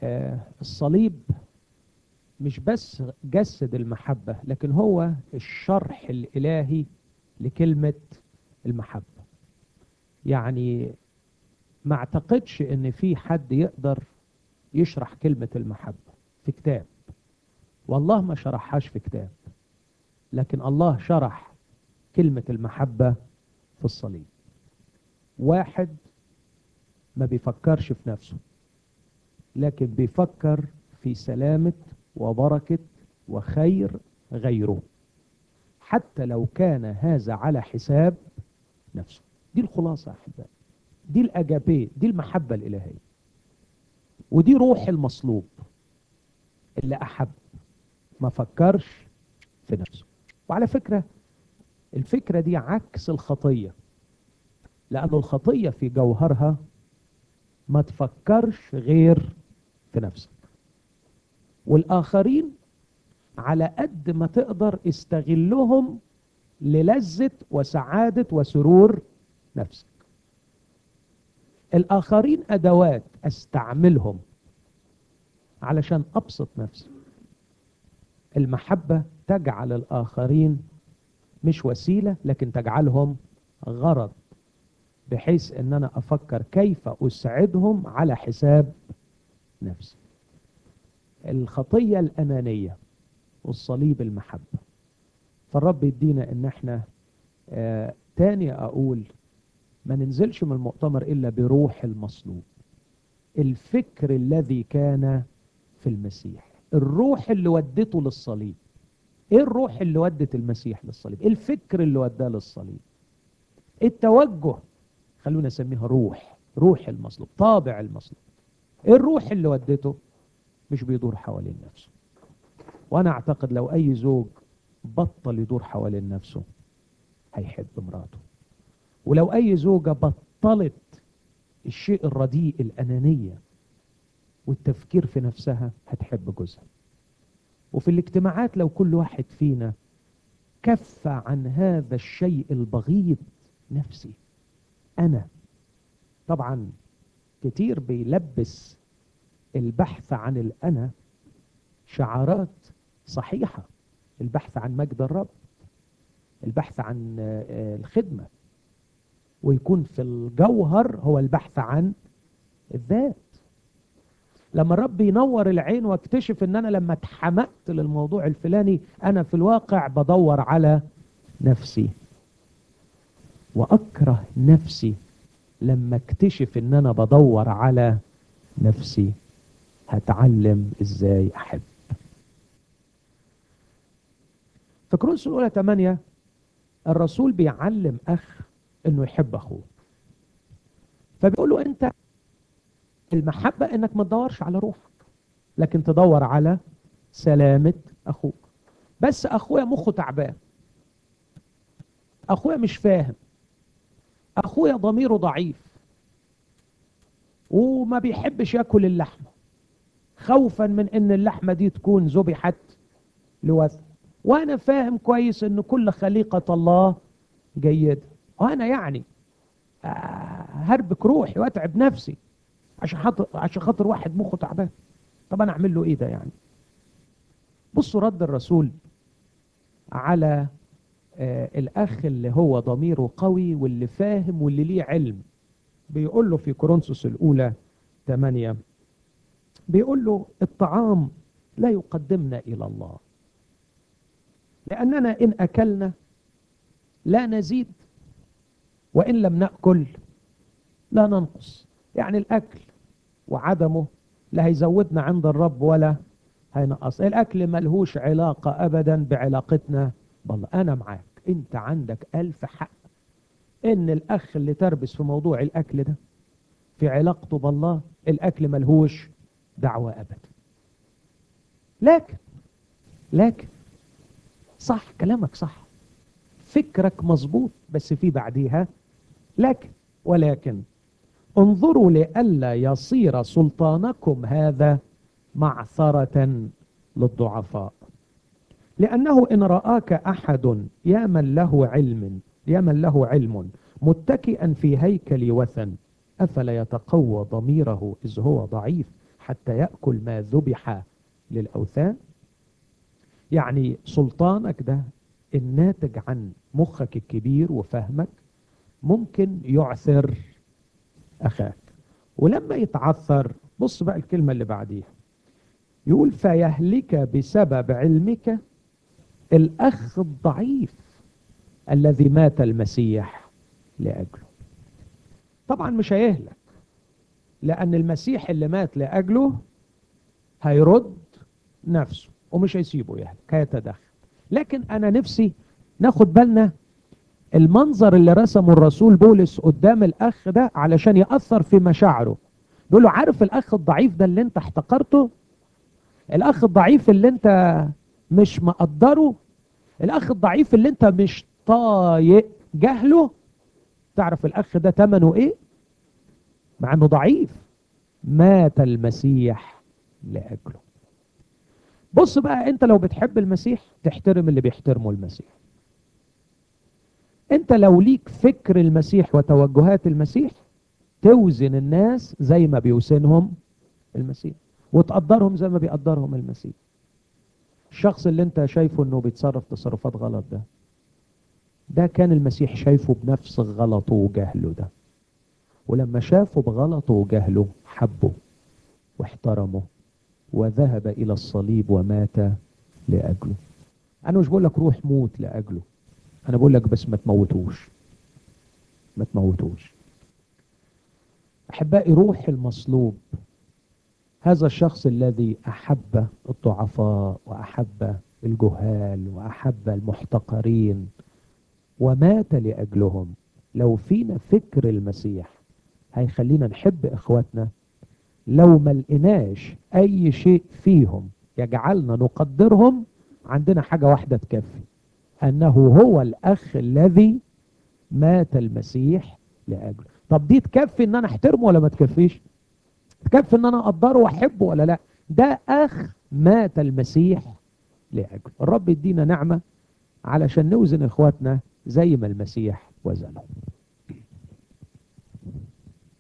آه، الصليب مش بس جسد المحبة لكن هو الشرح الإلهي لكلمة المحبة يعني ما اعتقدش ان في حد يقدر يشرح كلمة المحبة في كتاب والله ما شرحهاش في كتاب لكن الله شرح كلمة المحبة في الصليب واحد ما بيفكرش في نفسه لكن بيفكر في سلامة وبركة وخير غيره حتى لو كان هذا على حساب نفسه دي الخلاصة يا أحبائي دي الأجابية دي المحبة الإلهية ودي روح المصلوب اللي أحب ما فكرش في نفسه وعلى فكرة الفكرة دي عكس الخطية لأن الخطية في جوهرها ما تفكرش غير في نفسك والآخرين على قد ما تقدر استغلهم للذة وسعادة وسرور نفسك الآخرين أدوات أستعملهم علشان أبسط نفسي المحبة تجعل الآخرين مش وسيلة لكن تجعلهم غرض بحيث ان انا افكر كيف اسعدهم على حساب نفسي الخطية الانانية والصليب المحبة فالرب يدينا ان احنا آه تاني اقول ما ننزلش من المؤتمر الا بروح المصلوب الفكر الذي كان في المسيح الروح اللي ودته للصليب ايه الروح اللي ودت المسيح للصليب ايه الفكر اللي وداه للصليب التوجه خلونا نسميها روح روح المصلوب طابع المصلوب ايه الروح اللي ودته مش بيدور حوالين نفسه وانا اعتقد لو اي زوج بطل يدور حوالين نفسه هيحب مراته ولو اي زوجة بطلت الشيء الرديء الانانية والتفكير في نفسها هتحب جوزها وفي الاجتماعات لو كل واحد فينا كف عن هذا الشيء البغيض نفسي أنا طبعا كتير بيلبس البحث عن الأنا شعارات صحيحة البحث عن مجد الرب البحث عن الخدمة ويكون في الجوهر هو البحث عن الذات لما الرب ينور العين واكتشف ان انا لما اتحمقت للموضوع الفلاني انا في الواقع بدور على نفسي واكره نفسي لما اكتشف ان انا بدور على نفسي هتعلم ازاي احب في كورنثوس الاولى 8 الرسول بيعلم اخ انه يحب اخوه فبيقول له انت المحبة انك ما تدورش على روحك لكن تدور على سلامة اخوك بس اخويا مخه تعبان اخويا مش فاهم اخويا ضميره ضعيف وما بيحبش ياكل اللحمة خوفا من ان اللحمة دي تكون ذبحت لوثن وانا فاهم كويس ان كل خليقة الله جيدة وانا يعني هربك روحي واتعب نفسي عشان خاطر عشان خاطر واحد مخه تعبان طب انا اعمل له ايه ده يعني بصوا رد الرسول على آه الاخ اللي هو ضميره قوي واللي فاهم واللي ليه علم بيقول له في كورنثوس الاولى 8 بيقول له الطعام لا يقدمنا الى الله لاننا ان اكلنا لا نزيد وان لم ناكل لا ننقص يعني الاكل وعدمه لا هيزودنا عند الرب ولا هينقص الاكل ملهوش علاقة ابدا بعلاقتنا بالله انا معاك انت عندك الف حق ان الاخ اللي تربس في موضوع الاكل ده في علاقته بالله الاكل ملهوش دعوة ابدا لكن لكن صح كلامك صح فكرك مظبوط بس في بعديها لكن ولكن انظروا لئلا يصير سلطانكم هذا معثرة للضعفاء لأنه إن رآك أحد يا من له علم يا من له علم متكئا في هيكل وثن أفلا يتقوى ضميره إذ هو ضعيف حتى يأكل ما ذبح للأوثان يعني سلطانك ده الناتج عن مخك الكبير وفهمك ممكن يعثر أخاك ولما يتعثر بص بقى الكلمة اللي بعديها يقول فيهلك بسبب علمك الأخ الضعيف الذي مات المسيح لأجله طبعا مش هيهلك لأن المسيح اللي مات لأجله هيرد نفسه ومش هيسيبه يهلك هيتدخل لكن أنا نفسي ناخد بالنا المنظر اللي رسمه الرسول بولس قدام الأخ ده علشان يأثر في مشاعره بيقول له عارف الأخ الضعيف ده اللي انت احتقرته الأخ الضعيف اللي انت مش مقدره الأخ الضعيف اللي انت مش طايق جهله تعرف الأخ ده تمنه ايه مع انه ضعيف مات المسيح لأجله بص بقى انت لو بتحب المسيح تحترم اللي بيحترمه المسيح انت لو ليك فكر المسيح وتوجهات المسيح توزن الناس زي ما بيوزنهم المسيح وتقدرهم زي ما بيقدرهم المسيح الشخص اللي انت شايفه انه بيتصرف تصرفات غلط ده ده كان المسيح شايفه بنفس غلطه وجهله ده ولما شافه بغلطه وجهله حبه واحترمه وذهب إلى الصليب ومات لأجله أنا مش بقول لك روح موت لأجله أنا بقول لك بس ما تموتوش ما تموتوش أحبائي روح المصلوب هذا الشخص الذي أحب الضعفاء وأحب الجهال وأحب المحتقرين ومات لأجلهم لو فينا فكر المسيح هيخلينا نحب إخواتنا لو ما لقيناش اي شيء فيهم يجعلنا نقدرهم عندنا حاجة واحدة تكفي انه هو الاخ الذي مات المسيح لاجله طب دي تكفي ان انا احترمه ولا ما تكفيش تكفي ان انا اقدره واحبه ولا لا ده اخ مات المسيح لاجله الرب يدينا نعمة علشان نوزن اخواتنا زي ما المسيح وزنهم